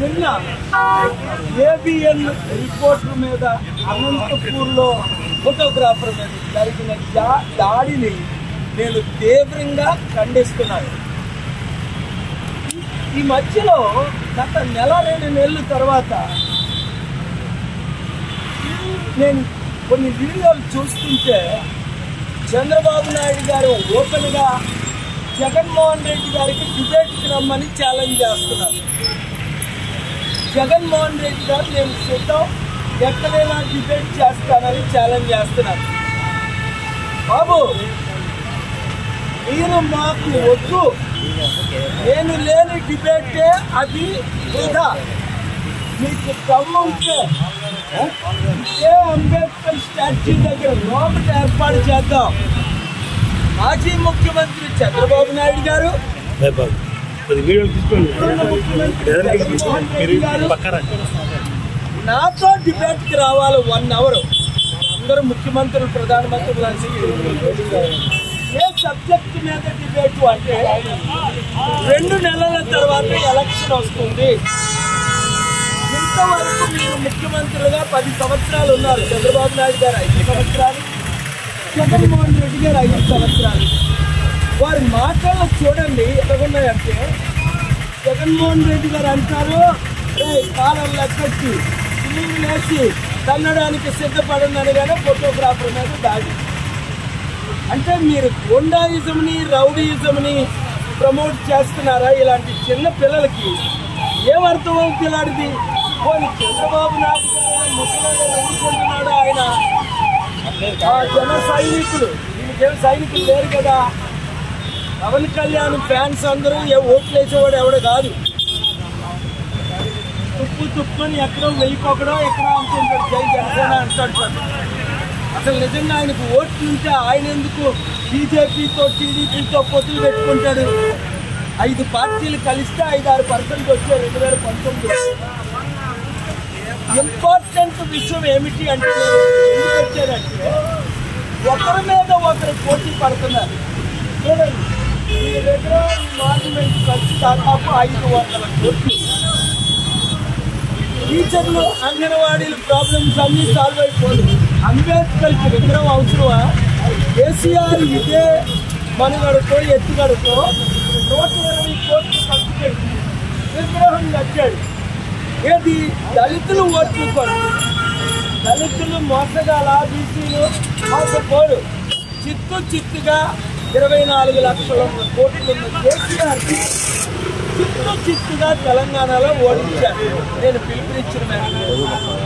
నిన్న ABN reporter మీద అనంతపూర్లో ఫోటోగ్రాఫర్ మీద జరిగిన దా- దాడిని నేను తీవ్రంగా ఖండిస్తున్నాను ఈ మధ్యలో గత నెల రెండు నెలల తర్వాత నేను కొన్ని వీడియోలు చూస్తుంటే చంద్రబాబు నాయుడు గారు ఓపెన్గా జగన్మోహన్ రెడ్డి గారికి డిబేట్కి రమ్మని ఛాలెంజ్ చేస్తున్నారు జగన్మోహన్ రెడ్డి గారు నేను సిద్ధం ఎక్కడైనా డిబేట్ చేస్తానని ఛాలెంజ్ చేస్తున్నారు బాబు మీరు మాకు వద్దు నేను లేని డిబేటే అది వృధా మీకు దమ్ముంటే ఏ అంబేద్కర్ స్టాచ్యూ దగ్గర లోపల ఏర్పాటు చేద్దాం మాజీ ముఖ్యమంత్రి చంద్రబాబు నాయుడు గారు కొద్ది వీడియోలు తీసుకోండి ఇప్పుడున్న ముఖ్యమంత్రి జగన్మోహన్ రెడ్డి గారు పక్కన నాతో డిబేట్ కి రావాలి వన్ అవర్ అందరూ ముఖ్యమంత్రులు ప్రధానమంత్రులు కలిసి ఏ సబ్జెక్ట్ మీద డిబేట్ అంటే రెండు నెలల తర్వాత ఎలక్షన్ వస్తుంది ఇంతవరకు మీరు ముఖ్యమంత్రులుగా పది సంవత్సరాలు ఉన్నారు చంద్రబాబు నాయుడు గారు ఐదు సంవత్సరాలు జగన్మోహన్ రెడ్డి గారు ఐదు సంవత్సరాలు వారి మాటలు చూడండి ఎలాగున్నాయంటే జగన్మోహన్ రెడ్డి గారు అంటారు "రే, కాలం లెక్కచ్చి ఇల్లు లేచి తన్నడానికి సిద్ధపడింది అనగానే ఫోటోగ్రాఫర్ మీద దాడి అంటే మీరు గుండాయిజంని రౌడీయిజంని ప్రమోట్ చేస్తున్నారా ఇలాంటి చిన్న పిల్లలకి ఏమర్థం అవుతుంది ఇలాంటిది పోనీ చంద్రబాబు నాయుడు గారు ముసలాడు ఎన్నుకుంటున్నాడు ఆయన ఆ జన సైనికులు దీనికేం సైనికులు లేరు కదా పవన్ కళ్యాణ్ ఫ్యాన్స్ అందరూ ఏ ఓట్లు వేసేవాడు ఎవడు కాదు తుప్పు తుప్పుని ఎక్కడో వెళ్ళిపోకడో ఎక్కడో అనుకుంటాడు జై జనసేన అంటాడు సార్. అసలు నిజంగా ఆయనకు ఓట్లు ఉంటే ఆయన ఎందుకు బీజేపీతో టీడీపీతో పొత్తులు పెట్టుకుంటాడు ఐదు పార్టీలు కలిస్తే ఐదు ఆరు పర్సెంట్ వచ్చే రెండు వేల పంతొమ్మిది ఇంపార్టెంట్ విషయం ఏమిటి అంటే ఎందుకు వచ్చారంటే ఒకరి మీద ఒకరు పోటీ పడుతున్నారు చూడండి మీ దగ్గర ఈ మాన్యుమెంట్ ఖర్చు దాదాపు ఐదు వందల కోట్లు టీచర్లు అంగన్వాడీల ప్రాబ్లమ్స్ అన్ని సాల్వ్ అయిపోదు అంబేద్కర్కి విగ్రహం అవసరమా కేసీఆర్ ఇదే మనుగడతో ఎత్తుగడతో నూట ఇరవై కోట్లు ఖర్చు పెట్టి విగ్రహం కట్టాడు ఏది దళితులు ఓట్లు కొరకు దళితులు మోసగాల బీసీలు మోసపోరు చిత్తు చిత్తుగా ఇరవై నాలుగు లక్షల కోట్లు ఉన్న కేసీఆర్ చిత్తు చిత్తుగా తెలంగాణలో ఓడించారు నేను పిలుపునిచ్చిన మేరకు